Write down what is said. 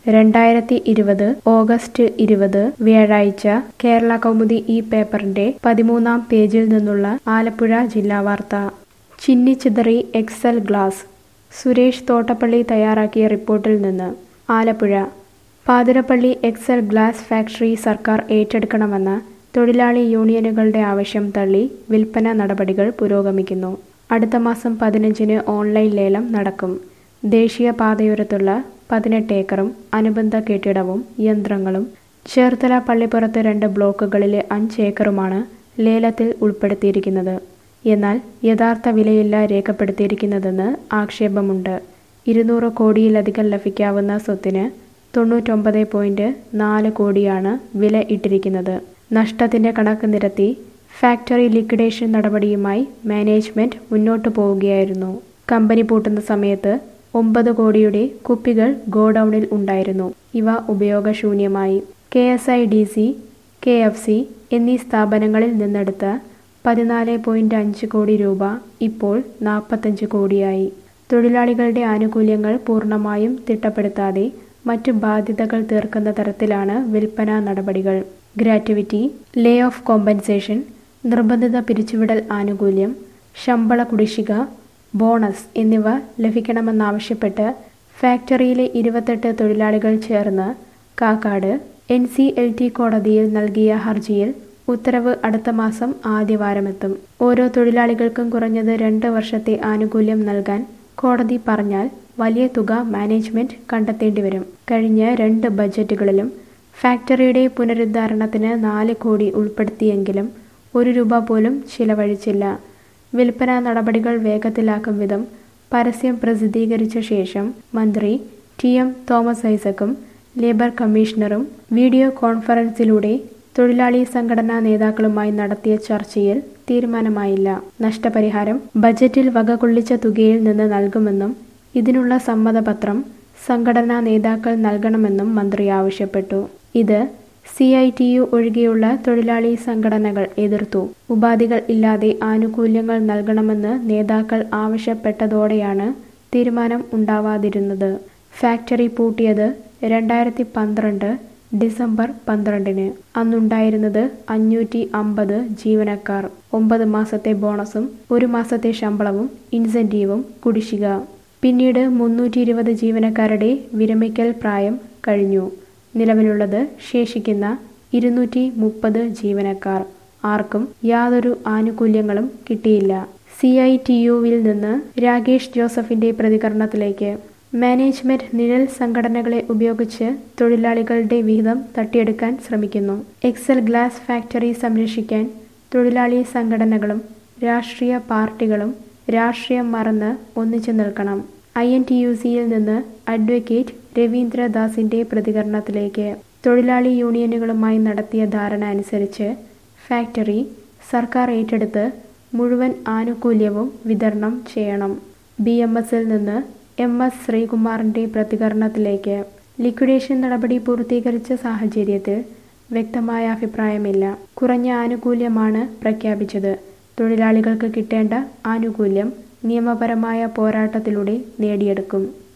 രണ്ടായിരത്തി ഇരുപത് ഓഗസ്റ്റ് ഇരുപത് വ്യാഴാഴ്ച കേരള കൗമുദി ഈ പേപ്പറിന്റെ പതിമൂന്നാം പേജിൽ നിന്നുള്ള ആലപ്പുഴ ജില്ലാ വാർത്ത ചിന്നിച്ചിതറി എക്സൽ ഗ്ലാസ് സുരേഷ് തോട്ടപ്പള്ളി തയ്യാറാക്കിയ റിപ്പോർട്ടിൽ നിന്ന് Alappuzha Pathirappally Excel glass factory സർക്കാർ ഏറ്റെടുക്കണമെന്ന തൊഴിലാളി യൂണിയനുകളുടെ ആവശ്യം തള്ളി വിൽപ്പന നടപടികൾ പുരോഗമിക്കുന്നു അടുത്ത മാസം പതിനഞ്ചിന് ഓൺലൈൻ ലേലം നടക്കും ദേശീയ പാതയോരത്തുള്ള പതിനെട്ട് ഏക്കറും അനുബന്ധ കെട്ടിടവും യന്ത്രങ്ങളും ചേർത്തല പള്ളിപ്പുറത്ത് രണ്ട് ബ്ലോക്കുകളിലെ അഞ്ച് ഏക്കറുമാണ് ലേലത്തിൽ ഉൾപ്പെടുത്തിയിരിക്കുന്നത് എന്നാൽ യഥാർത്ഥ വിലയില്ല രേഖപ്പെടുത്തിയിരിക്കുന്നതെന്ന് ആക്ഷേപമുണ്ട് ഇരുന്നൂറ് കോടിയിലധികം ലഭിക്കാവുന്ന സ്വത്തിന് തൊണ്ണൂറ്റൊമ്പത് പോയിന്റ് നാല് കോടിയാണ് വില ഇട്ടിരിക്കുന്നത് നഷ്ടത്തിന്റെ കണക്ക് നിരത്തി ഫാക്ടറി ലിക്വിഡേഷൻ നടപടിയുമായി മാനേജ്മെന്റ് മുന്നോട്ടു പോവുകയായിരുന്നു കമ്പനി പൂട്ടുന്ന സമയത്ത് ഒമ്പത് കോടിയുടെ കുപ്പികൾ ഗോഡൌണിൽ ഉണ്ടായിരുന്നു ഇവ ഉപയോഗശൂന്യമായി K S I D C K F C എന്നീ സ്ഥാപനങ്ങളിൽ നിന്നെടുത്ത പതിനാല് പോയിന്റ് അഞ്ച് കോടി രൂപ ഇപ്പോൾ നാൽപ്പത്തഞ്ച് കോടിയായി തൊഴിലാളികളുടെ ആനുകൂല്യങ്ങൾ പൂർണ്ണമായും തിട്ടപ്പെടുത്താതെ മറ്റു ബാധ്യതകൾ തീർക്കുന്ന തരത്തിലാണ് വിൽപ്പന നടപടികൾ ഗ്രാറ്റുവിറ്റി ലേ ഓഫ് കോമ്പൻസേഷൻ നിർബന്ധിത പിരിച്ചുവിടൽ ആനുകൂല്യം ശമ്പള കുടിശ്ശിക ബോണസ് എന്നിവ ലഭിക്കണമെന്നാവശ്യപ്പെട്ട് ഫാക്ടറിയിലെ ഇരുപത്തെട്ട് തൊഴിലാളികൾ ചേർന്ന് Kakkad N C L T കോടതിയിൽ നൽകിയ ഹർജിയിൽ ഉത്തരവ് അടുത്ത മാസം ആദ്യവാരമെത്തും ഓരോ തൊഴിലാളികൾക്കും കുറഞ്ഞത് രണ്ട് വർഷത്തെ ആനുകൂല്യം നൽകാൻ കോടതി പറഞ്ഞാൽ വലിയ തുക മാനേജ്മെന്റ് കണ്ടെത്തേണ്ടി വരും കഴിഞ്ഞ രണ്ട് ബജറ്റുകളിലും ഫാക്ടറിയുടെ പുനരുദ്ധാരണത്തിന് നാല് കോടി ഉൾപ്പെടുത്തിയെങ്കിലും ഒരു രൂപ പോലും ചിലവഴിച്ചില്ല വിൽപ്പന നടപടികൾ വേഗത്തിലാക്കും വിധം പരസ്യം പ്രസിദ്ധീകരിച്ച ശേഷം മന്ത്രി ടി എം തോമസ് ഐസക്കും ലേബർ കമ്മീഷണറും വീഡിയോ കോൺഫറൻസിലൂടെ തൊഴിലാളി സംഘടനാ നേതാക്കളുമായി നടത്തിയ ചർച്ചയിൽ തീരുമാനമായില്ല നഷ്ടപരിഹാരം ബജറ്റിൽ വകകൊള്ളിച്ച തുകയിൽ നിന്ന് നൽകുമെന്നും ഇതിനുള്ള സമ്മതപത്രം സംഘടനാ നേതാക്കൾ നൽകണമെന്നും മന്ത്രി ആവശ്യപ്പെട്ടു ഇത് സി ഐ ടി യു ഒഴികെയുള്ള തൊഴിലാളി സംഘടനകൾ എതിർത്തു ഉപാധികൾ ഇല്ലാതെ ആനുകൂല്യങ്ങൾ നൽകണമെന്ന് നേതാക്കൾ ആവശ്യപ്പെട്ടതോടെയാണ് തീരുമാനം ഉണ്ടാവാതിരുന്നത് ഫാക്ടറി പൂട്ടിയത് രണ്ടായിരത്തി പന്ത്രണ്ട് ഡിസംബർ പന്ത്രണ്ടിന് അന്നുണ്ടായിരുന്നത് അഞ്ഞൂറ്റി അമ്പത് ജീവനക്കാർ ഒമ്പത് മാസത്തെ ബോണസും ഒരു മാസത്തെ ശമ്പളവും ഇൻസെന്റീവും കുടിശ്ശിക പിന്നീട് മുന്നൂറ്റി ഇരുപത് ജീവനക്കാരുടെ വിരമിക്കൽ പ്രായം കഴിഞ്ഞു നിലവിലുള്ളത് ശേഷിക്കുന്ന ഇരുന്നൂറ്റി മുപ്പത് ജീവനക്കാർ ആർക്കും യാതൊരു ആനുകൂല്യങ്ങളും കിട്ടിയില്ല സി ഐ ടി യുവിൽ നിന്ന് രാകേഷ് ജോസഫിന്റെ പ്രതികരണത്തിലേക്ക് മാനേജ്മെന്റ് നിഴൽ സംഘടനകളെ ഉപയോഗിച്ച് തൊഴിലാളികളുടെ വിഹിതം തട്ടിയെടുക്കാൻ ശ്രമിക്കുന്നു എക്സൽ ഗ്ലാസ് ഫാക്ടറി സംരക്ഷിക്കാൻ തൊഴിലാളി സംഘടനകളും രാഷ്ട്രീയ പാർട്ടികളും രാഷ്ട്രീയം മറന്ന് ഒന്നിച്ചു നിൽക്കണം ഐ എൻ ടി യു സിയിൽ നിന്ന് അഡ്വക്കേറ്റ് രവീന്ദ്രദാസിന്റെ പ്രതികരണത്തിലേക്ക് തൊഴിലാളി യൂണിയനുകളുമായി നടത്തിയ ധാരണ അനുസരിച്ച് ഫാക്ടറി സർക്കാർ ഏറ്റെടുത്ത് മുഴുവൻ ആനുകൂല്യവും വിതരണം ചെയ്യണം ബി എം എസിൽ നിന്ന് എം എസ് ശ്രീകുമാറിന്റെ പ്രതികരണത്തിലേക്ക് ലിക്വിഡേഷൻ നടപടി പൂർത്തീകരിച്ച സാഹചര്യത്തിൽ വ്യക്തമായ അഭിപ്രായമില്ല കുറഞ്ഞ ആനുകൂല്യമാണ് പ്രഖ്യാപിച്ചത് തൊഴിലാളികൾക്ക് കിട്ടേണ്ട ആനുകൂല്യം നിയമപരമായ പോരാട്ടത്തിലൂടെ നേടിയെടുക്കും